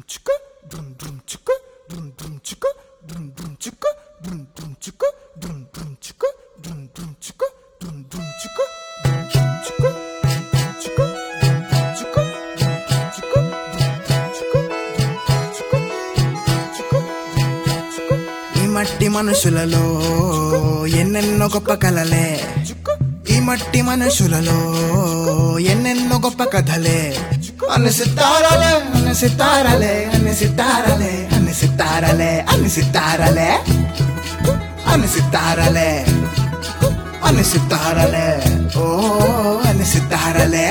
చిక్క డ్రుమ్ డ్రుమ్ చిక్క డ్రుమ్ డ్రుమ్ చిక్క డ్రుమ్ డ్రుమ్ చిక్క డ్రుమ్ డ్రుమ్ చిక్క డ్రుమ్ డ్రుమ్ చిక్క డ్రుమ్ డ్రుమ్ చిక్క డ్రుమ్ డ్రుమ్ చిక్క డ్రుమ్ డ్రుమ్ చిక్క డ్రుమ్ డ్రుమ్ చిక్క డ్రుమ్ డ్రుమ్ చిక్క డ్రుమ్ డ్రుమ్ చిక్క డ్రుమ్ డ్రుమ్ చిక్క డ్రుమ్ డ్రుమ్ చిక్క డ్రుమ్ డ్రుమ్ చిక్క ఈ మట్టి మనుషులలో ఎన్నెన్నో గొప్ప కలలే ఈ మట్టి మనుషులలో ఎన్నెన్నో గొప్ప కథలే అన్ని సితారలే అన్ని సితారలే అన్ని సితారలే అన్ని సితారలే అన్ని సితారలే అన్ని సితారలే అన్ని సితారలే ఓ అన్ని సితారలే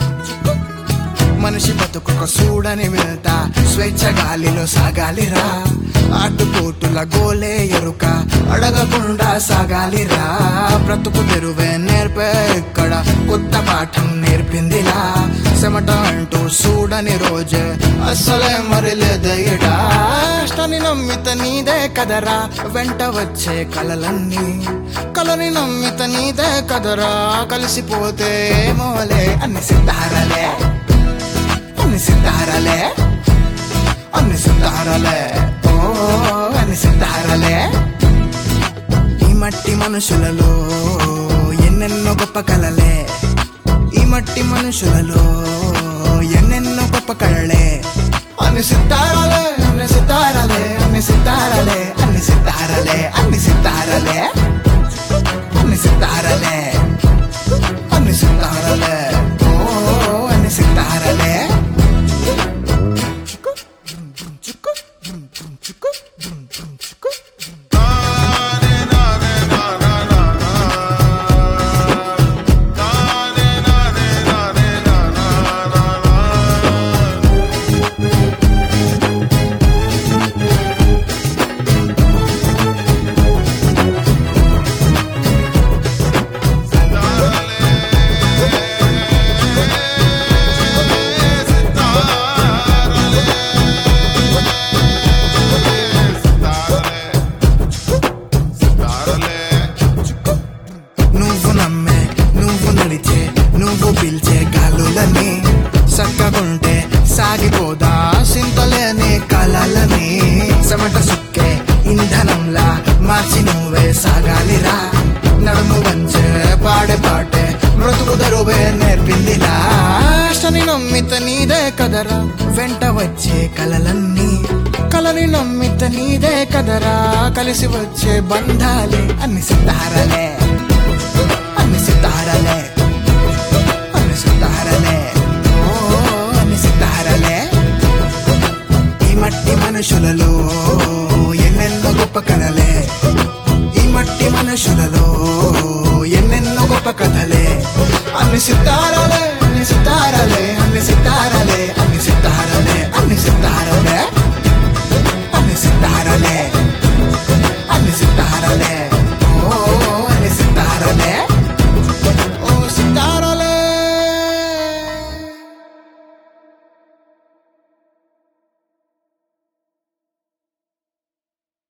మనిషి బతుకొక సూడని వెళ్తా స్వేచ్ఛ గాలిలో సాగాలిరా ఆటుపోటుల గోలే ఎరుక అడగకుండా సాగాలిరా బ్రతుకు తెరువే నేర్పే ఇక్కడ కొత్త పాఠం నేర్పిందిలా చెమట అంటూ చూడని రోజే అస్సలే మరి లేదయ్యడా కష్టాన్ని నమ్మిత నీదే కదరా వెంట వచ్చే కలలన్నీ కలని నమ్మిత నీదే కదరా కలిసిపోతే మోలే అన్ని సితారలే అన్ని సితారలే అన్ని సితారలే ఓ అన్ని సితారలే ఈ మట్టి మనుషులలో ఎన్నెన్నో గొప్ప కలలే ఈ మట్టి మనుషులలో ఎన్నెన్నో గొప్ప కళలే అన్ని సితారలే అన్ని సితారలే అన్ని సితారలే అన్ని సితారలే అన్ని సితారలే అన్ని సితారలే అన్ని సితారలే ఓ అన్ని సితారలే చిక్క డ్రుమ్ డ్రుమ్ చిక్క డ్రుమ్ డ్రుమ్ చిక్క డ్రుమ్ డ్రుమ్ చిక్క డ్రుమ్ నువ్వు నమ్మే నువ్వు నడిచే నువ్వు పిలిచే గాలులని చక్కగుంటే సాగిపోదా సింతలేని కలలని చెమట సుక్కే ఇంధనంలా మార్చి నువ్వే సాగాలిరా నడుము వంచే పాడే పాటే బ్రతుకు దరువే నేర్పిందిలా ఆశని నమ్మిత నీదే కదరా వెంట వచ్చే కలలన్నీ కలని నమ్మిత నీదే కదరా కలిసి వచ్చే బంధాలే అన్ని సితారలే అన్ని సితారలే అన్ని సితారలే ఓ అన్ని సితారలే ఈ మట్టి మనుషులలో ఎన్నెన్నో గొప్ప కలలే ఈ మట్టి మనుషులలో ఎన్నెన్నో గొప్ప కథలే అన్ని సితారలే